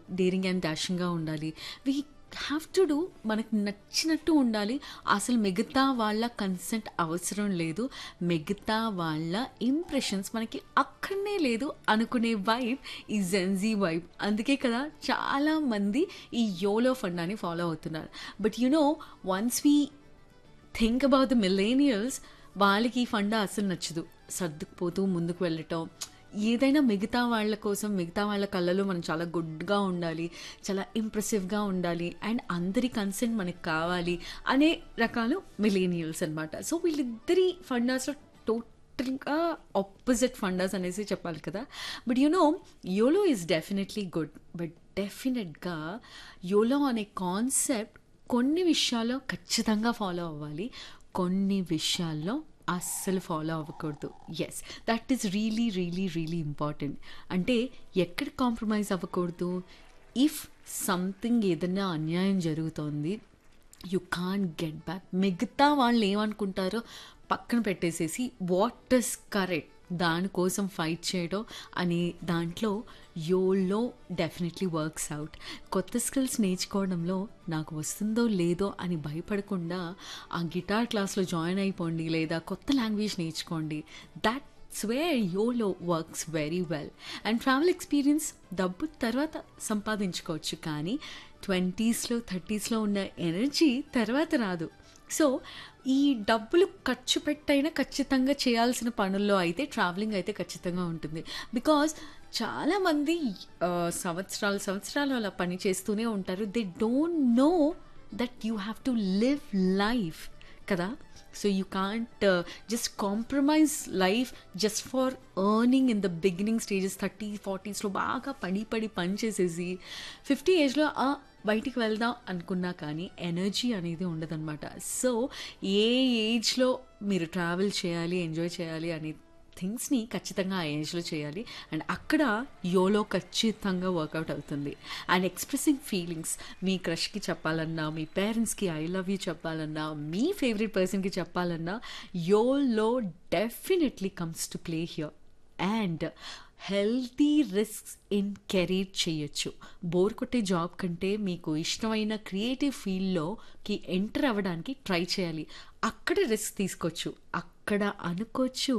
daring and డాషింగ్గా ఉండాలి we have to do మనకు నచ్చినట్టు ఉండాలి అసలు మిగతా వాళ్ళ కన్సెంట్ అవసరం లేదు మిగతా వాళ్ళ ఇంప్రెషన్స్ మనకి అక్కడనే లేదు అనుకునే వైబ్ ఈ జెన్జీ వైబ్ అందుకే కదా చాలా మంది ఈ యోలో ఫండాన్ని ఫాలో అవుతున్నారు but you know once we think about the millennials వాళ్ళకి ఈ ఫండా అసలు నచ్చదు సర్దుకుపోతూ ముందుకు వెళ్ళటం ఏదైనా మిగతా వాళ్ళ కోసం మిగతా వాళ్ళ కళ్ళలో మనం చాలా గుడ్గా ఉండాలి చాలా ఇంప్రెసివ్గా ఉండాలి అండ్ అందరి కన్సెంట్ మనకు కావాలి అనే రకాలు మిలేనియల్స్ అనమాట సో వీళ్ళిద్దరి ఫండాస్లో టోటల్గా ఆపోజిట్ ఫండాస్ అనేసి చెప్పాలి కదా but you know YOLO is definitely good but డెఫినెట్గా యోలో అనే కాన్సెప్ట్ కొన్ని విషయాల్లో ఖచ్చితంగా ఫాలో అవ్వాలి కొన్ని విషయాల్లో అస్సలు ఫాలో అవ్వకూడదు yes that is really really really important అంటే ఎక్కడ కాంప్రమైజ్ అవ్వకూడదు ఇఫ్ సంథింగ్ ఏదైనా అన్యాయం జరుగుతోంది యు కాన్ గెట్ బ్యాక్ మిగతా వాళ్ళు ఏమనుకుంటారో పక్కన పెట్టేసేసి వాట్ ఇస్ కరెక్ట్ దానికోసం ఫైట్ చేయడం అనే దాంట్లో యోల్లో డెఫినెట్లీ వర్క్స్ అవుట్ కొత్త స్కిల్స్ నేర్చుకోవడంలో నాకు వస్తుందో లేదో అని భయపడకుండా ఆ గిటార్ క్లాస్లో జాయిన్ అయిపోండి లేదా కొత్త లాంగ్వేజ్ నేర్చుకోండి that where YOLO works very well and travel experience డబ్బు తర్వాత సంపాదించుకోవచ్చు కానీ ట్వంటీస్లో థర్టీస్లో ఉన్న ఎనర్జీ తర్వాత రాదు సో ఈ డబ్బులు ఖర్చు పెట్టైనా ఖచ్చితంగా చేయాల్సిన పనుల్లో అయితే ట్రావెలింగ్ అయితే ఖచ్చితంగా ఉంటుంది బికాజ్ చాలామంది ఆ, సంవత్సరాలు సంవత్సరాలు అలా పని చేస్తూనే ఉంటారు they don't know that you have to live life కదా so you can't just compromise life just for earning in the beginning stages thirty ఫార్టీస్లో బాగా పడి పడి పని చేసేసి ఫిఫ్టీ ఏజ్లో బయటికి వెళ్దాం అనుకున్నా కానీ ఎనర్జీ అనేది ఉండదన్నమాట సో ఏ ఏజ్లో మీరు ట్రావెల్ చేయాలి ఎంజాయ్ చేయాలి అనే థింగ్స్ని ఖచ్చితంగా ఆ ఏజ్లో చేయాలి అండ్ అక్కడ యోలో ఖచ్చితంగా వర్కౌట్ అవుతుంది అండ్ ఎక్స్ప్రెసింగ్ ఫీలింగ్స్ మీ క్రష్కి చెప్పాలన్నా మీ పేరెంట్స్కి ఐ లవ్ యూ చెప్పాలన్నా మీ ఫేవరెట్ పర్సన్కి చెప్పాలన్నా YOLO definitely comes to play here and healthy risks in career చేయొచ్చు బోర్ కొట్టే జాబ్ కంటే మీకు ఇష్టమైన క్రియేటివ్ ఫీల్డ్లోకి ఎంటర్ అవ్వడానికి ట్రై చేయాలి అక్కడ రిస్క్ తీసుకోవచ్చు అక్కడ అనుకోవచ్చు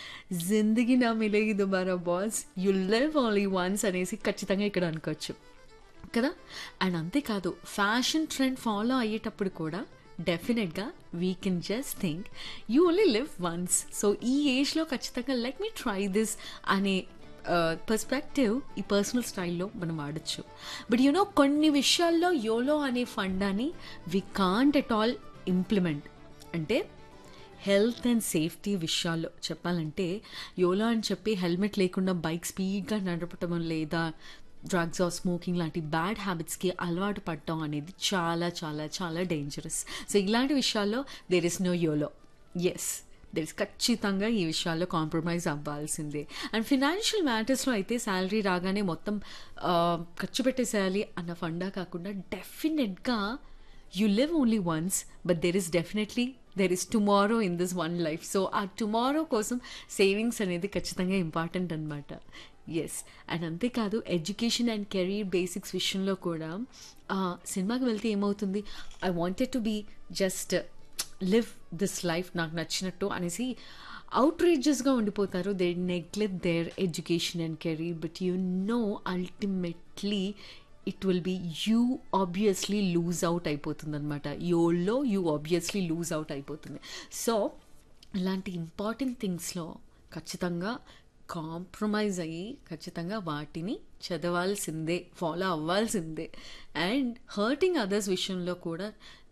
జిందగీ Na Milegi Dobara boss you live only once అనేసి ఖచ్చితంగా ఇక్కడ అనుకోవచ్చు కదా అండ్ అంతేకాదు ఫ్యాషన్ ట్రెండ్ ఫాలో అయ్యేటప్పుడు కూడా డెఫినెట్గా we can just think you only live once so ఈ ఏజ్లో ఖచ్చితంగా లెట్ మీ ట్రై దిస్ అనే పర్స్పెక్టివ్ ఈ పర్సనల్ స్టైల్లో మనం వాడచ్చు బట్ యునో కొన్ని విషయాల్లో యోలో అనే ఫండాని we can't at all implement అంటే హెల్త్ అండ్ సేఫ్టీ విషయాల్లో చెప్పాలంటే యోలో అని చెప్పి హెల్మెట్ లేకుండా బైక్ స్పీడ్గా నడపటం లేదా డ్రగ్స్ ఆర్ స్మోకింగ్ లాంటి బ్యాడ్ హ్యాబిట్స్కి అలవాటు పడటం అనేది చాలా చాలా చాలా డేంజరస్ సో ఇలాంటి విషయాల్లో there is no YOLO yes there is ఖచ్చితంగా ఈ విషయాల్లో కాంప్రమైజ్ అవ్వాల్సిందే అండ్ ఫినాన్షియల్ మ్యాటర్స్లో అయితే శాలరీ రాగానే మొత్తం ఆ, ఖర్చు పెట్టేసేయాలి అన్న ఫండా కాకుండా డెఫినెట్గా you live only once but there is definitely there is tomorrow in this one life so uh tomorrow కోసం సేవింగ్స్ అనేది ఖచ్చితంగా ఇంపార్టెంట్ అనమాట ఎస్ అండ్ అంతేకాదు ఎడ్యుకేషన్ అండ్ కెరీర్ బేసిక్స్ విషయంలో కూడా ఆ, సినిమాకి వెళ్తే ఏమవుతుంది I wanted to be just live this life నాకు నచ్చినట్టు అనేసి అవుట్రేజెస్గా ఉండిపోతారు they neglect their education and career but you know ultimately it will be you obviously lose out అయిపోతుంది అనమాట యోల్లో యూ ఆబ్వియస్లీ లూజ్ అవుట్ అయిపోతుంది సో ఇలాంటి ఇంపార్టెంట్ థింగ్స్లో ఖచ్చితంగా కాంప్రమైజ్ అయ్యి ఖచ్చితంగా వాటిని చదవాల్సిందే ఫాలో అవ్వాల్సిందే అండ్ హర్టింగ్ అదర్స్ విషయంలో కూడా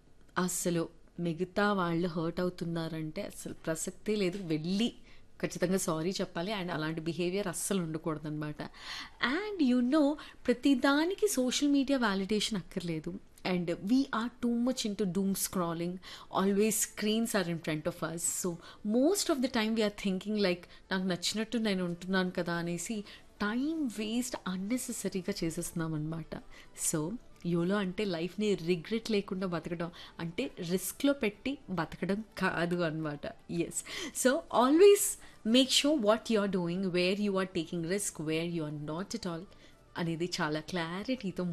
అసలు మిగతా వాళ్ళు హర్ట్ అవుతున్నారంటే అసలు ప్రసక్తే లేదు వెళ్ళి ఖచ్చితంగా సారీ చెప్పాలి అండ్ అలాంటి బిహేవియర్ అస్సలు ఉండకూడదు అనమాట అండ్ యు నో ప్రతిదానికి సోషల్ మీడియా వ్యాలిడేషన్ అక్కర్లేదు and we are too much in to doom scrolling always screens are in front of us so most of the time we are thinking like నాకు నచ్చినట్టు నేను ఉంటున్నాను కదా అనేసి టైం వేస్ట్ అన్నెసెసరీగా చేసేస్తున్నాం అనమాట సో యోలో అంటే లైఫ్ని రిగ్రెట్ లేకుండా బతకడం అంటే రిస్క్లో పెట్టి బతకడం కాదు అనమాట yes so always make sure what you are doing where you are taking risk where you are not at all అనేది చాలా క్లారిటీతో